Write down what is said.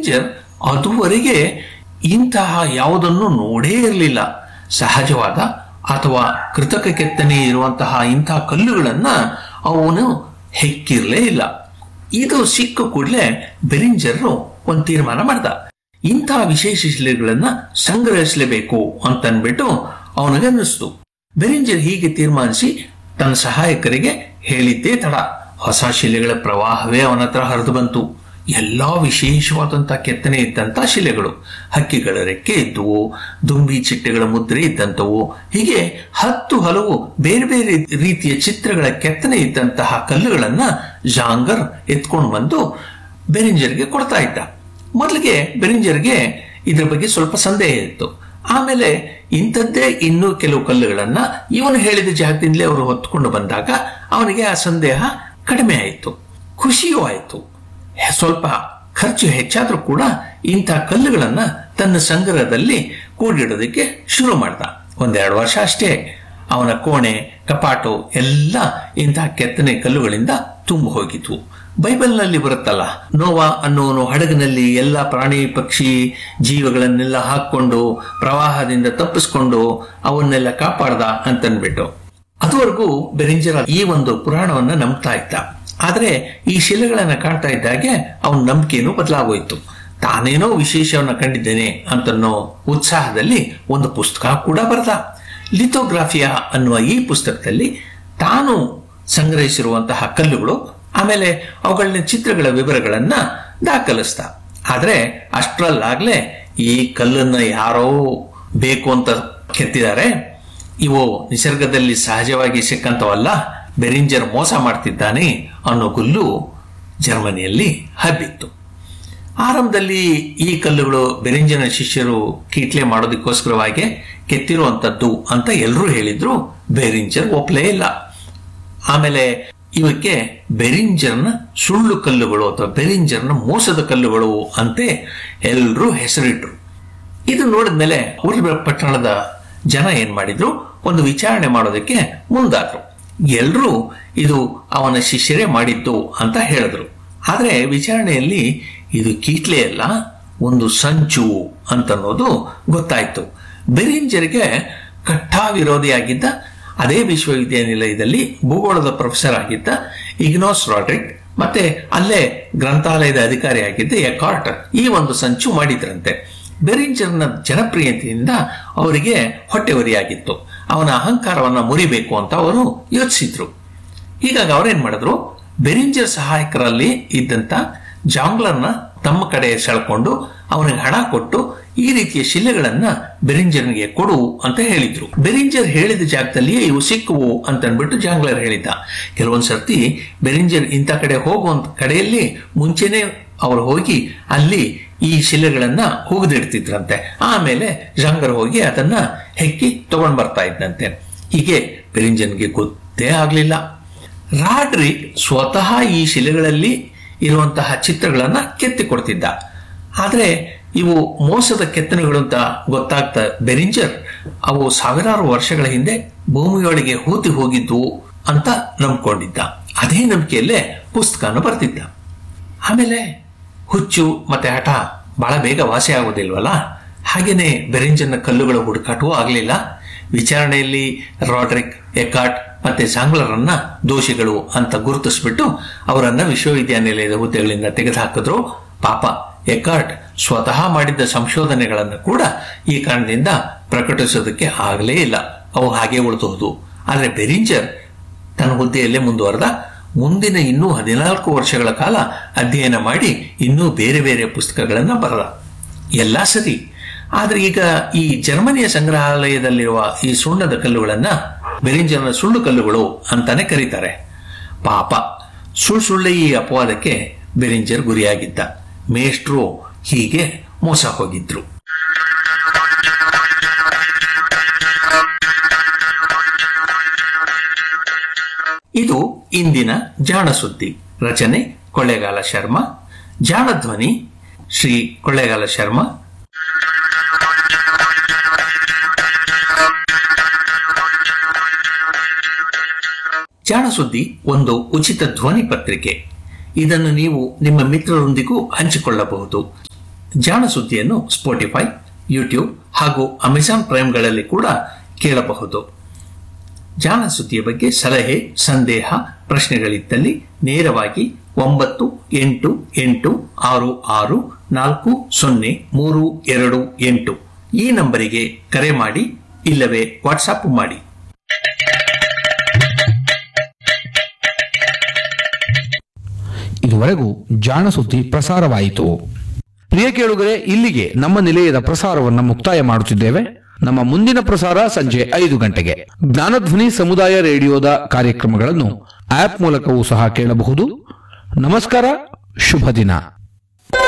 Berenger ಅದುವರೆಗೆ ಇಂತಹ ಯಾವುದನ್ನು ನೋಡೇ ಇರಲಿಲ್ಲ ಸಹಜವಾದ ಅಥವಾ ಕೃತಕ ಕೆತ್ತನೆ ಇರುವಂತಹ ಇಂತಹ ಕಲ್ಲುಗಳನ್ನ ಅವನು ಹೆಕ್ಕಿರ್ಲೇ ಇಲ್ಲ ಇದು ಸಿಕ್ಕ ಕೂಡಲೇ ಬೆರಿಂಜರ್ ಒಂದು ತೀರ್ಮಾನ ಮಾಡ್ದ ಇಂತಹ ವಿಶೇಷ ಶಿಲೆಗಳನ್ನ ಸಂಗ್ರಹಿಸಲೇಬೇಕು ಅಂತ ಅನ್ಬಿಟ್ಟು ಅವನಿಗನ್ನಿಸ್ತು ಬೆರಿಂಜರ್ ಹೀಗೆ ತೀರ್ಮಾನಿಸಿ ತನ್ನ ಸಹಾಯಕರಿಗೆ ಹೇಳಿದ್ದೇ ತಡ ಹೊಸ ಶಿಲೆಗಳ ಪ್ರವಾಹವೇ ಅವನ ಹತ್ರ ಹರಿದು ಬಂತು ಎಲ್ಲಾ ವಿಶೇಷವಾದಂತಹ ಕೆತ್ತನೆ ಇದ್ದಂತ ಶಿಲೆಗಳು ಹಕ್ಕಿಗಳ ರೆಕ್ಕೆ ಇದ್ದುವು ದುಂಬಿ ಚಿಟ್ಟೆಗಳ ಮುದ್ರೆ ಇದ್ದಂಥವು ಹೀಗೆ ಹತ್ತು ಹಲವು ಬೇರೆ ಬೇರೆ ರೀತಿಯ ಚಿತ್ರಗಳ ಕೆತ್ತನೆ ಇದ್ದಂತಹ ಕಲ್ಲುಗಳನ್ನ ಜಾಂಗರ್ ಎತ್ಕೊಂಡು ಬಂದು ಬೆರಿಂಜರ್ಗೆ ಕೊಡ್ತಾ ಇದ್ದ ಮೊದಲಿಗೆ ಬೆರಿಂಜರ್ಗೆ ಇದ್ರ ಬಗ್ಗೆ ಸ್ವಲ್ಪ ಸಂದೇಹ ಇತ್ತು ಆಮೇಲೆ ಇಂಥದ್ದೇ ಇನ್ನೂ ಕೆಲವು ಕಲ್ಲುಗಳನ್ನ ಇವನು ಹೇಳಿದ ಜಾಗದಿಂದಲೇ ಅವರು ಹೊತ್ಕೊಂಡು ಬಂದಾಗ ಅವನಿಗೆ ಆ ಸಂದೇಹ ಕಡಿಮೆ ಆಯಿತು ಖುಷಿಯೂ ಆಯಿತು ಸ್ವಲ್ಪ ಖರ್ಚು ಹೆಚ್ಚಾದ್ರೂ ಕೂಡ ಇಂಥ ಕಲ್ಲುಗಳನ್ನ ತನ್ನ ಸಂಗ್ರಹದಲ್ಲಿ ಕೂಡಿಡೋದಕ್ಕೆ ಶುರು ಮಾಡ್ದ ಒಂದೆರಡು ವರ್ಷ ಅಷ್ಟೇ ಅವನ ಕೋಣೆ ಕಪಾಟು ಎಲ್ಲ ಇಂತಹ ಕೆತ್ತನೆ ಕಲ್ಲುಗಳಿಂದ ತುಂಬ ಹೋಗಿದ್ವು ಬೈಬಲ್ನಲ್ಲಿ ಬರುತ್ತಲ್ಲ ನೋವಾ ಅನ್ನೋನು ಹಡಗಿನಲ್ಲಿ ಎಲ್ಲ ಪ್ರಾಣಿ ಪಕ್ಷಿ ಜೀವಗಳನ್ನೆಲ್ಲ ಹಾಕೊಂಡು ಪ್ರವಾಹದಿಂದ ತಪ್ಪಿಸ್ಕೊಂಡು ಅವನ್ನೆಲ್ಲ ಕಾಪಾಡ್ದ ಅಂತನ್ಬಿಟ್ಟು ಅದುವರೆಗೂ ಬೆರಿಂಜರ ಈ ಒಂದು ಪುರಾಣವನ್ನ ನಂಬ್ತಾ ಇದ್ದ ಆದ್ರೆ ಈ ಶಿಲೆಗಳನ್ನ ಕಾಣ್ತಾ ಇದ್ದಾಗೆ ಅವನ ನಂಬಿಕೆನೂ ಬದಲಾಗೋಯ್ತು ತಾನೇನೋ ವಿಶೇಷವನ್ನ ಕಂಡಿದ್ದೇನೆ ಅಂತನ್ನೋ ಉತ್ಸಾಹದಲ್ಲಿ ಒಂದು ಪುಸ್ತಕ ಕೂಡ ಬರೆದ ಲಿಥೋಗ್ರಾಫಿಯಾ ಅನ್ನುವ ಈ ಪುಸ್ತಕದಲ್ಲಿ ತಾನು ಸಂಗ್ರಹಿಸಿರುವಂತಹ ಕಲ್ಲುಗಳು ಆಮೇಲೆ ಅವುಗಳನ್ನ ಚಿತ್ರಗಳ ವಿವರಗಳನ್ನ ದಾಖಲಿಸ್ತ ಆದ್ರೆ ಅಷ್ಟರಲ್ಲಾಗ್ಲೇ ಈ ಕಲ್ಲನ್ನ ಯಾರೋ ಬೇಕು ಅಂತ ಕೆತ್ತಿದ್ದಾರೆ ಇವು ನಿಸರ್ಗದಲ್ಲಿ ಸಹಜವಾಗಿ ಸಿಕ್ಕಂತವಲ್ಲ ಬೆರಿಂಜರ್ ಮೋಸ ಮಾಡ್ತಿದ್ದಾನೆ ಅನ್ನೋ ಗುಲ್ಲು ಜರ್ಮನಿಯಲ್ಲಿ ಹಬ್ಬಿತ್ತು ಆರಂಭದಲ್ಲಿ ಈ ಕಲ್ಲುಗಳು ಬೆರಿಂಜನ ಶಿಷ್ಯರು ಕೀಟ್ಲೆ ಮಾಡೋದಕ್ಕೋಸ್ಕರವಾಗಿ ಕೆತ್ತಿರುವಂತದ್ದು ಅಂತ ಎಲ್ಲರೂ ಹೇಳಿದ್ರು ಬೆರಿಂಜರ್ ಒಪ್ಲೇ ಇಲ್ಲ ಆಮೇಲೆ ಇವಕ್ಕೆ ಬೆರಿಂಜರ್ನ ಸುಳ್ಳು ಕಲ್ಲುಗಳು ಅಥವಾ ಬೆರಿಂಜರ್ನ ಮೋಸದ ಕಲ್ಲುಗಳು ಅಂತೆ ಎಲ್ಲರೂ ಹೆಸರಿಟ್ರು ಇದು ನೋಡಿದ್ಮೇಲೆ ಊರಿನ ಪಟ್ಟಣದ ಜನ ಏನ್ ಮಾಡಿದ್ರು ಒಂದು ವಿಚಾರಣೆ ಮಾಡೋದಕ್ಕೆ ಮುಂದಾದ್ರು ಎಲ್ರೂ ಇದು ಅವನ ಶಿಷ್ಯರೇ ಮಾಡಿದ್ದು ಅಂತ ಹೇಳಿದ್ರು ಆದ್ರೆ ವಿಚಾರಣೆಯಲ್ಲಿ ಇದು ಕೀಟ್ಲೆ ಅಲ್ಲ ಒಂದು ಸಂಚು ಅಂತನ್ನೋದು ಗೊತ್ತಾಯ್ತು ಬೆರಿಂಜರ್ಗೆ ಕಟ್ಟಾ ವಿರೋಧಿಯಾಗಿದ್ದ ಅದೇ ವಿಶ್ವವಿದ್ಯಾನಿಲಯದಲ್ಲಿ ಭೂಗೋಳದ ಪ್ರೊಫೆಸರ್ ಆಗಿದ್ದ ಇಗ್ನೋಸ್ ರಾಡ್ರಿಕ್ ಮತ್ತೆ ಅಲ್ಲೇ ಗ್ರಂಥಾಲಯದ ಅಧಿಕಾರಿಯಾಗಿದ್ದ ಎಕಾರ್ಟ್ ಈ ಒಂದು ಸಂಚು ಮಾಡಿದ್ರಂತೆ ಬೆರಿಂಜರ್ನ ಜನಪ್ರಿಯತೆಯಿಂದ ಅವರಿಗೆ ಹೊಟ್ಟೆವರಿಯಾಗಿತ್ತು ಅವನ ಅಹಂಕಾರವನ್ನ ಮುರಿಬೇಕು ಅಂತ ಅವರು ಯೋಚಿಸಿದ್ರು ಹೀಗಾಗಿ ಅವರೇನ್ ಮಾಡಿದ್ರು ಬೆರಿಂಜರ್ ಸಹಾಯಕರಲ್ಲಿ ಇದ್ದಂತ ಜಾಂಗ್ಲರ್ನ ತಮ್ಮ ಕಡೆ ಸೆಳ್ಕೊಂಡು ಅವನಿಗೆ ಹಣ ಕೊಟ್ಟು ಈ ರೀತಿಯ ಶಿಲೆಗಳನ್ನ ಬೆರಿಂಜರ್ನಿಗೆ ಕೊಡು ಅಂತ ಹೇಳಿದ್ರು ಬೆರಿಂಜರ್ ಹೇಳಿದ ಜಾಗದಲ್ಲಿಯೇ ಇವು ಸಿಕ್ಕುವು ಅಂತ ಅನ್ಬಿಟ್ಟು ಜಾಂಗ್ಲರ್ ಹೇಳಿದ್ದ ಕೆಲವೊಂದ್ ಸರ್ತಿ ಬೆರಿಂಜರ್ ಇಂಥ ಕಡೆ ಹೋಗುವಂತ ಕಡೆಯಲ್ಲಿ ಮುಂಚೆನೆ ಅವರು ಹೋಗಿ ಅಲ್ಲಿ ಈ ಶಿಲೆಗಳನ್ನ ಹೋಗದಿಡ್ತಿದ್ರಂತೆ ಆಮೇಲೆ ಜಾಂಗರ್ ಹೋಗಿ ಅದನ್ನ ಹೆಕ್ಕಿ ತಗೊಂಡ್ ಬರ್ತಾ ಇದ್ದಂತೆ ಹೀಗೆ ಬೆರಿಂಜನ್ಗೆ ಗೊತ್ತೇ ಆಗ್ಲಿಲ್ಲ ರಾಡ್ರಿಕ್ ಸ್ವತಃ ಈ ಶಿಲೆಗಳಲ್ಲಿ ಇರುವಂತಹ ಚಿತ್ರಗಳನ್ನ ಕೆತ್ತಿ ಕೊಡ್ತಿದ್ದ ಆದ್ರೆ ಇವು ಮೋಸದ ಕೆತ್ತನೆಗಳು ಅಂತ ಗೊತ್ತಾಗ್ತಾ ಬೆರಿಂಜರ್ ಅವು ಸಾವಿರಾರು ವರ್ಷಗಳ ಹಿಂದೆ ಭೂಮಿಯೊಳಗೆ ಹೂತಿ ಹೋಗಿದ್ವು ಅಂತ ನಂಬ್ಕೊಂಡಿದ್ದ ಅದೇ ನಂಬಿಕೆಯಲ್ಲೇ ಪುಸ್ತಕನ ಬರ್ತಿದ್ದ ಆಮೇಲೆ ಹುಚ್ಚು ಮತ್ತೆ ಹಠ ಬಹಳ ಬೇಗ ವಾಸಿ ಆಗೋದಿಲ್ವಲ್ಲ ಹಾಗೇನೆ ಬೆರಿಂಜನ್ನ ಕಲ್ಲುಗಳ ಹುಡುಕಾಟವೂ ಆಗಲಿಲ್ಲ ವಿಚಾರಣೆಯಲ್ಲಿ ರಾಡ್ರಿಕ್ ಎಕಾಟ್ ಮತ್ತೆ ಜಾಂಗ್ಲರನ್ನ ದೋಷಿಗಳು ಅಂತ ಗುರುತಿಸ್ಬಿಟ್ಟು ಅವರನ್ನ ವಿಶ್ವವಿದ್ಯಾನಿಲಯದ ಹುದ್ದೆಗಳಿಂದ ತೆಗೆದುಹಾಕಿದ್ರು ಪಾಪ ಎಕಾಟ್ ಸ್ವತಃ ಮಾಡಿದ್ದ ಸಂಶೋಧನೆಗಳನ್ನು ಕೂಡ ಈ ಕಾರಣದಿಂದ ಪ್ರಕಟಿಸೋದಕ್ಕೆ ಆಗಲೇ ಇಲ್ಲ ಅವು ಹಾಗೆ ಉಳಿದು ಆದರೆ ಬೆರಿಂಜರ್ ತನ್ನ ಹುದ್ದೆಯಲ್ಲೇ ಮುಂದುವರೆದ ಮುಂದಿನ ಇನ್ನೂ ಹದಿನಾಲ್ಕು ವರ್ಷಗಳ ಕಾಲ ಅಧ್ಯಯನ ಮಾಡಿ ಇನ್ನೂ ಬೇರೆ ಬೇರೆ ಪುಸ್ತಕಗಳನ್ನ ಬರೆದ ಎಲ್ಲ ಸರಿ ಆದ್ರೆ ಈಗ ಈ ಜರ್ಮನಿಯ ಸಂಗ್ರಹಾಲಯದಲ್ಲಿರುವ ಈ ಸುಣ್ಣದ ಕಲ್ಲುಗಳನ್ನ ಬೆರಿಂಜರ್ನ ಸುಳ್ಳು ಕಲ್ಲುಗಳು ಅಂತಾನೆ ಕರೀತಾರೆ ಪಾಪ ಸುಳ್ಳು ಸುಳ್ಳೆ ಈ ಅಪವಾದಕ್ಕೆ ಬೆರಿಂಜರ್ ಗುರಿಯಾಗಿದ್ದ ಮೇಷ್ಟ್ರು ಹೀಗೆ ಮೋಸ ಹೋಗಿದ್ರು ಇದು ಇಂದಿನ ಜಾಣ ಸುದ್ದಿ ರಚನೆ ಕೊಳ್ಳೇಗಾಲ ಶರ್ಮಾ ಜಾಣ ಧ್ವನಿ ಶ್ರೀ ಕೊಳ್ಳೇಗಾಲ ಶರ್ಮಾ ಜಾಣ ಸುದ್ದಿ ಒಂದು ಉಚಿತ ಧ್ವನಿ ಪತ್ರಿಕೆ ಇದನ್ನು ನೀವು ನಿಮ್ಮ ಮಿತ್ರರೊಂದಿಗೂ ಹಂಚಿಕೊಳ್ಳಬಹುದು ಜಾಣ ಸುದ್ದಿಯನ್ನು ಸ್ಪೋಟಿಫೈ ಯೂಟ್ಯೂಬ್ ಹಾಗೂ ಅಮೆಜಾನ್ ಪ್ರೈಮ್ಗಳಲ್ಲಿ ಕೂಡ ಕೇಳಬಹುದು ಜಾಣ ಸುದ್ದಿಯ ಬಗ್ಗೆ ಸಲಹೆ ಸಂದೇಹ ಪ್ರಶ್ನೆಗಳಿದ್ದಲ್ಲಿ ನೇರವಾಗಿ ಒಂಬತ್ತು ಎಂಟು ಎಂಟು ಆರು ಆರು ನಾಲ್ಕು ಸೊನ್ನೆ ಮೂರು ಎರಡು ಎಂಟು ಈ ನಂಬರಿಗೆ ಕರೆ ಮಾಡಿ ಇಲ್ಲವೇ ವಾಟ್ಸಾಪ್ ಮಾಡಿ ಇದುವರೆಗೂ ಜಾಣ ಸುದ್ದಿ ಪ್ರಸಾರವಾಯಿತು ಪ್ರಿಯ ಕೇಳುಗರೆ ಇಲ್ಲಿಗೆ ನಮ್ಮ ನಿಲಯದ ಪ್ರಸಾರವನ್ನು ಮುಕ್ತಾಯ ಮಾಡುತ್ತಿದ್ದೇವೆ ನಮ್ಮ ಮುಂದಿನ ಪ್ರಸಾರ ಸಂಜೆ ಐದು ಗಂಟೆಗೆ ಜ್ಞಾನಧ್ವನಿ ಸಮುದಾಯ ರೇಡಿಯೋದ ಕಾರ್ಯಕ್ರಮಗಳನ್ನು ಆಪ್ ಮೂಲಕವೂ ಸಹ ಕೇಳಬಹುದು ನಮಸ್ಕಾರ ಶುಭ ದಿನ